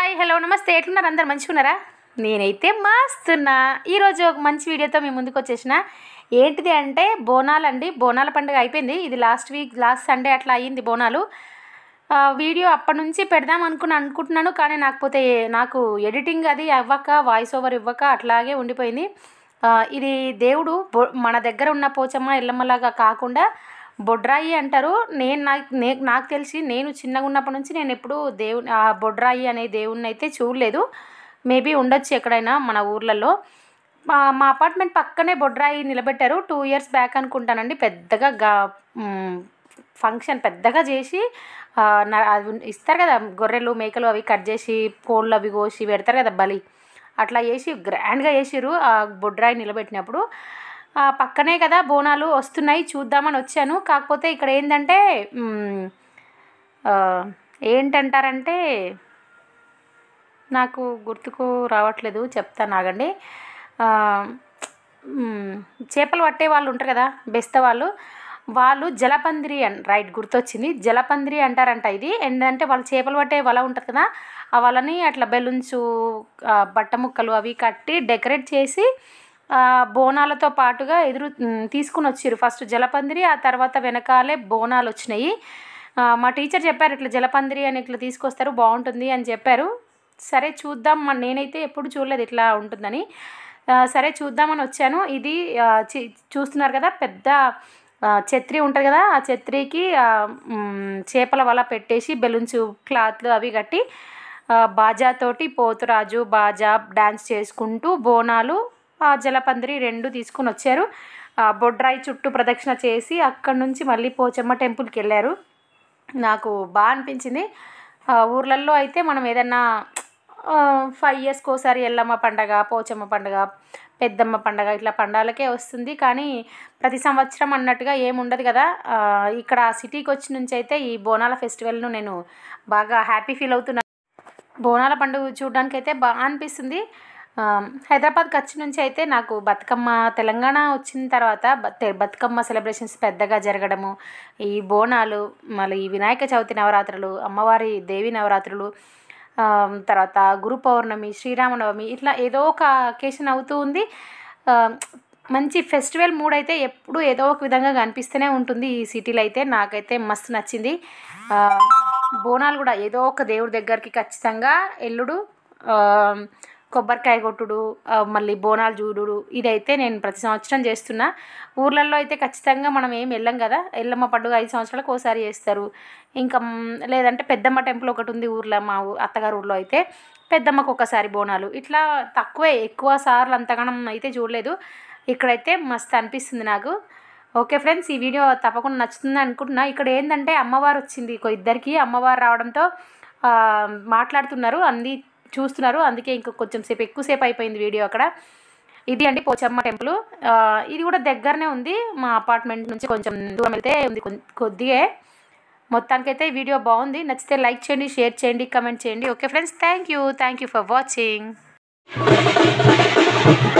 hi hello నమస్తే ఎట్లున్నారు అందరు మంచిగున్నారా నేనైతే మస్తున్నా ఈరోజు ఒక మంచి వీడియోతో మీ ముందుకు వచ్చేసిన ఏంటిది అంటే బోనాలండి బోనాల పండుగ అయిపోయింది ఇది లాస్ట్ వీక్ లాస్ట్ సండే అట్లా అయ్యింది బోనాలు ఆ, వీడియో అప్పటి నుంచి పెడదాం అనుకుని అనుకుంటున్నాను కానీ నాకు పోతే నాకు ఎడిటింగ్ అది అవ్వక వాయిస్ ఓవర్ ఇవ్వక అట్లాగే ఉండిపోయింది ఆ, ఇది దేవుడు బొ- మన దగ్గర ఉన్న పోచమ్మ ఎల్లమ్మలాగా కాకుండా బొడ్రాయి అంటారు నేను నాకు నే నాకు తెలిసి నేను చిన్నగా ఉన్నప్పటి నుంచి నేను ఎప్పుడు దేవుని ఆ బొడ్రాయి అనే దేవుణ్ణి అయితే చూడలేదు మేబీ ఉండొచ్చు ఎక్కడైనా మన ఊర్లలో మా మా అపార్ట్మెంట్ పక్కనే బొడ్రాయి నిలబెట్టారు టూ ఇయర్స్ బ్యాక్ అనుకుంటానండి పెద్దగా గా మ్, ఫంక్షన్ పెద్దగా చేసి ఆ, న- అది ఉన్- ఇస్తారు కదా గొర్రెలు మేకలు అవి కట్ చేసి కోళ్ళు అవి కోసి పెడతారు కదా బలి అట్లా చేసి గ్రాండ్గా చేసిర్రు ఆ బొడ్రాయి నిలబెట్టినప్పుడు ఆ, పక్కనే కదా బోనాలు వస్తున్నాయి చూద్దామని వచ్చాను కాకపోతే ఇక్కడ ఏంటంటే మ్, ఆ, ఏంటంటారంటే నాకు గుర్తుకు రావట్లేదు చెప్తాను ఆగండి ఆ, మ్, చేపలు పట్టే వాళ్ళు ఉంటారు కదా బెస్త వాళ్ళు వాళ్ళు జలపందిరి అన్ రైట్ గుర్తొచ్చింది జలపందిరి అంటారంట ఇది ఏంటంటే వాళ్ళు చేపలు పట్టే వల ఉంటుంది కదా ఆ వలని అట్లా బెలూన్స్ ఆ, బట్ట ముక్కలు అవి కట్టి డెకరేట్ చేసి ఆ, బోనాలతో పాటుగా ఎదురు మ్, తీసుకుని వచ్చారు ఫస్ట్ జలపందిరి ఆ తర్వాత వెనకాలే బోనాలు వచ్చినాయి ఆ, మా టీచర్ చెప్పారు ఇట్లా జలపందిరి అని ఇట్లా తీసుకొస్తారు బాగుంటుంది అని చెప్పారు సరే చూద్దాం మన నేనైతే ఎప్పుడు చూడలేదు ఇట్లా ఉంటుందని ఆ, సరే చూద్దామని వచ్చాను ఇది ఆ, చి- చూస్తున్నారు కదా పెద్ద ఆ, ఛత్రి ఉంటుంది కదా ఆ ఛత్రికి ఆ, మ్, చేపల వల పెట్టేసి బెలూన్స్ క్లాత్లు అవి కట్టి ఆ, బాజాతోటి పోతురాజు బాజా డ్యాన్స్ చేసుకుంటూ బోనాలు ఆ జలపందిరి రెండు తీసుకుని వచ్చారు ఆ, బొడ్రాయి చుట్టూ ప్రదక్షిణ చేసి అక్కడి నుంచి మళ్ళీ పోచమ్మ టెంపుల్కి వెళ్ళారు నాకు బాగా అనిపించింది ఆ, ఊర్లల్లో అయితే మనం ఏదన్నా ఫైవ్ ఇయర్స్కి ఒకసారి ఎల్లమ్మ పండగ పోచమ్మ పండగ పెద్దమ్మ పండగ ఇట్లా పండాలకే వస్తుంది కానీ ప్రతి సంవత్సరం అన్నట్టుగా ఏముండదు కదా ఆ, ఇక్కడ సిటీకి వచ్చి నుంచి అయితే ఈ బోనాల ఫెస్టివల్ను నేను బాగా హ్యాపీ ఫీల్ అవుతున్నాను బోనాల పండుగ చూడడానికి అయితే బాగా అనిపిస్తుంది ఆ, హైదరాబాద్కి వచ్చి నుంచి అయితే నాకు బతుకమ్మ తెలంగాణ వచ్చిన తర్వాత బత్- బతుకమ్మ సెలబ్రేషన్స్ పెద్దగా జరగడము ఈ బోనాలు మళ్ళీ ఈ వినాయక చవితి నవరాత్రులు అమ్మవారి దేవి నవరాత్రులు ఆ, తర్వాత గురు పౌర్ణమి శ్రీరామనవమి ఇట్లా ఏదో ఒక అకేషన్ అవుతూ ఉంది ఆ, మంచి ఫెస్టివల్ మూడ్ అయితే ఎప్పుడు ఏదో ఒక విధంగా కనిపిస్తూనే ఉంటుంది ఈ సిటీలో అయితే నాకైతే మస్తు నచ్చింది ఆ, బోనాలు కూడా ఏదో ఒక దేవుడి దగ్గరికి ఖచ్చితంగా ఎల్లుడు ఆ, కొబ్బరికాయ కొట్టుడు ఆ, మళ్ళీ బోనాలు చూడుడు ఇదైతే నేను ప్రతి సంవత్సరం చేస్తున్నా ఊర్లలో అయితే ఖచ్చితంగా మనం ఏం వెళ్ళం కదా ఎల్లమ్మ పండుగ ఐదు సంవత్సరాలకు ఒకసారి చేస్తారు ఇంకా మ్, లేదంటే పెద్దమ్మ టెంపుల్ ఒకటి ఉంది ఊర్లో మా ఊ- అత్తగారు ఊర్లో అయితే పెద్దమ్మకు ఒకసారి బోనాలు ఇట్లా తక్కువే ఎక్కువ సార్లు అంతగానం అయితే చూడలేదు ఇక్కడైతే మస్తు అనిపిస్తుంది నాకు ఓకే ఫ్రెండ్స్ ఈ వీడియో తప్పకుండా నచ్చుతుంది అనుకుంటున్నా ఇక్కడ ఏంటంటే అమ్మవారు వచ్చింది ఇంకో ఇద్దరికి అమ్మవారు రావడంతో ఆ, మాట్లాడుతున్నారు అంది చూస్తున్నారు అందుకే ఇంకో కొంచెం సేపు ఎక్కువసేపు అయిపోయింది వీడియో అక్కడ ఇది అండి పోచమ్మ టెంపుల్ ఆ, ఇది కూడా దగ్గరనే ఉంది మా అపార్ట్మెంట్ నుంచి కొంచెం దూరం వెళ్తే ఉంది కొన్- కొద్దిగే మొత్తానికైతే ఈ వీడియో బాగుంది నచ్చితే లైక్ చేయండి షేర్ చేయండి కమెంట్ చేయండి okay friends thank you thank you for watching